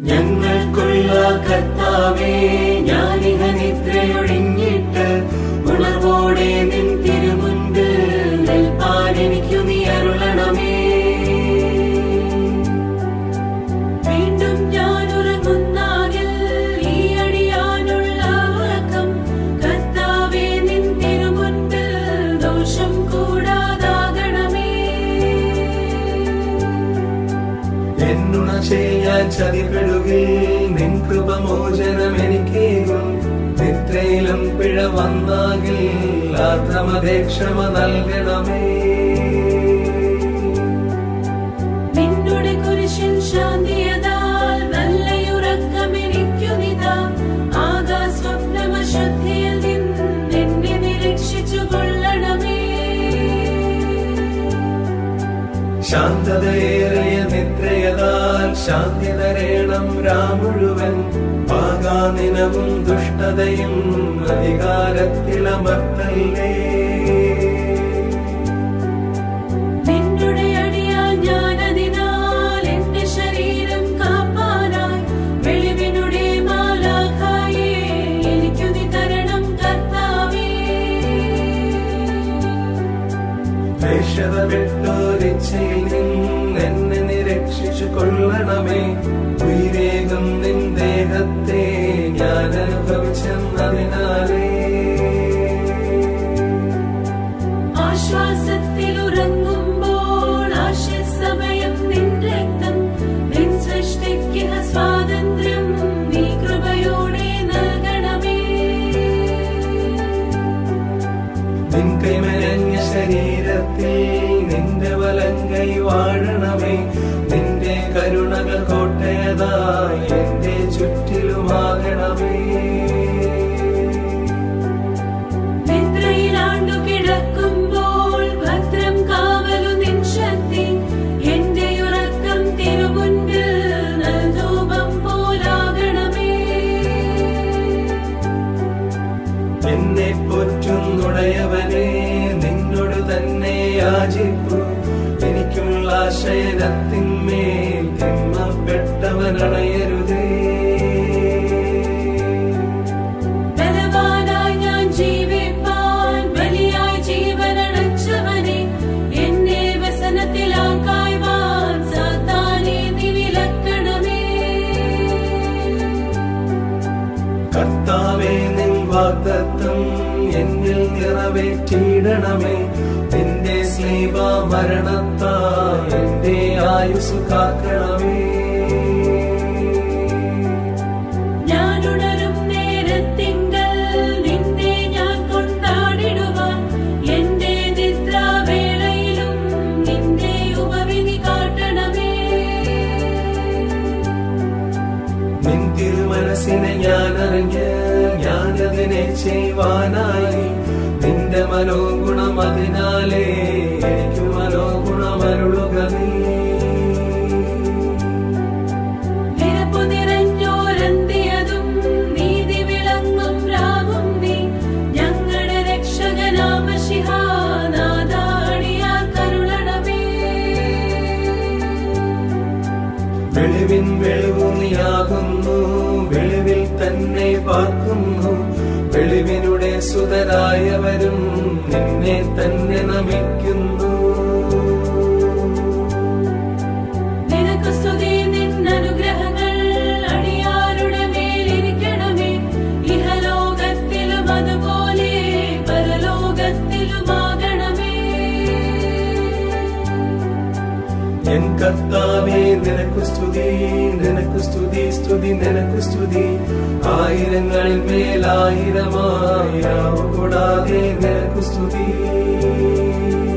ഞങ്ങൾക്കുള്ള കർത്താവേ ഞാനിഹ നിദ്രയൊഴിഞ്ഞിട്ട് ഉണർവോടെ നിൻ തിരുമുൻപിൽ നിൽപ്പാൻ എനിക്കു നീ അരുളണമേ വീണ്ടും ഞാൻ ഉറങ്ങുന്നാകിൽ ഈ അടിയാനുള്ള ഉറക്കം കർത്താവേ നിൻ തിരുമുൻപിൽ ദോഷം കൂടാതാകണമേ എന്നുണ ചെയ്യാൻ ചതിപ്പെടുകിൽ നിൻ കൃപമോചനം എനിക്കേകും നിദ്രയിലും പിഴ വന്നാകിൽ ആർദ്രമതേക്ഷമ നൽകണമേ നിന്നുടെ കുരിശിൻ ശാന്തിയതാൽ നല്ലയുറക്കം എനിക്കുനിതാ ആകാ സ്വപ്നമശുദ്ധിയിൽ നിന്ന് എന്നെ നിരീക്ഷിച്ചു കൊള്ളണമേ ശാന്തതയേറിയ നിദ്രയതാൽ ശാന്തി തരേണം രാമുഴുവൻ പാകാനിനവും ദുഷ്ടതയും അധികാരത്തിലമർത്തല്ലേ നിന്നുടെ അടിയാൽ ഞാനതിനാൽ എന്റെ ശരീരം കാപ്പാനായി വെളിവിനുടെ മാലാഖായേ എനിക്കു നീ തരണം കർത്താവേ വേഷത വിട്ടോരിച്ചയിൽ നിന്ന് എന്നെ നിരക്ഷിച്ചു കൊള്ളണമേ ഉയരേകും നിൻ ദേഹത്തെ ഞാൻ അനുഭവിച്ചെന്നതിനാലേ ആശ്വാസത്തിൽ ഉറങ്ങുമ്പോൾ ആശ്വസമയം നിൻ രക്തം നിൻ സൃഷ്ടിക്ക് സ്വാതന്ത്ര്യം നീ കൃപയോടെ നൽകണമേ നിൻ കൈമനഞ്ഞ ശരീരത്തിൽ നിന്റെ വലങ്കൈ വാഴണമേ നിന്റെ കരുണകൾ കോട്ടയതായി എന്റെ ചുറ്റിലുമാകണമേ നിദ്രയിലാണ്ടു കിടക്കുമ്പോൾ ഭദ്രം കാവലു നിൻ ശക്തി എന്റെ ഉറക്കം തിരുമുൻപിൽ നൽധൂപം പോലാകണമേ എന്നെ പോറ്റുന്നുടയവനെ നിന്നോട് തന്നെ യാചിപ്പു എനിക്കുള്ള ശയനത്തിന്മേൽ തിന്മപ്പെട്ടവനണയരുതേ ബലവാനായി ഞാൻ ജീവിപ്പാൻ ബലിയായി ജീവനടച്ചവനെ എന്നെ വ്യസനത്തിലാക്കായ്വാൻ സാത്താനെ നീ വിലക്കണമേ കർത്താവേ നിൻ വാഗ്ദത്തം എന്നിൽ നിറവേറ്റിയിടണമേ നിന്റെ സ്ലീബ മരണത്താ എന്റെ ആയുസ് കാക്കണമേ ഞാൻ ഉണരും നേരത്തിങ്കൽ നിന്നെ ഞാൻ കൊണ്ടാടിടുവാൻ എന്റെ നിദ്രാവേളയിലും നിന്റെ ഉപവിധി കാട്ടണമേ നിൻ തിരുമനസിനെ ഞാൻ അറിഞ്ഞ് ഞാനതിനെ ചെയ്യുവാനായി നിന്റെ മനോഗുണം അതിനാലേ എനിക്ക് മനോഗുണമരുളുക നീ നിരപ്പു നിറഞ്ഞോരന്തിയതും നീതി വിളങ്ങും രാവും നീ ഞങ്ങളുടെ രക്ഷകനാമശിഹാനാഥാടിയാൽ കരുളണമേ വെളിവിൻ വെളിവു നീയാകുന്നു വെളിവിൽ തന്നെ പാർക്കുന്നു വെളിവിനുടെ സുതരായവരും നിന്നെ തന്നെ നമിക്കുന്നു നിനക്ക് സ്തുതി നിൻ അനുഗ്രഹങ്ങൾ അടിയാരുടെ മേലിരിക്കണമേ ഇഹലോകത്തിലും അതുപോലെ പരലോകത്തിലുമാകണമേ എൻ കർത്താവേ നിനക്കു സ്തുതി നിനക്കു സ്തുതി സ്തുതി നിനക്കു സ്തുതി ആയിരങ്ങളിൽ മേലായിരമായി കൂടാതെ നിനക്കു സ്തുതി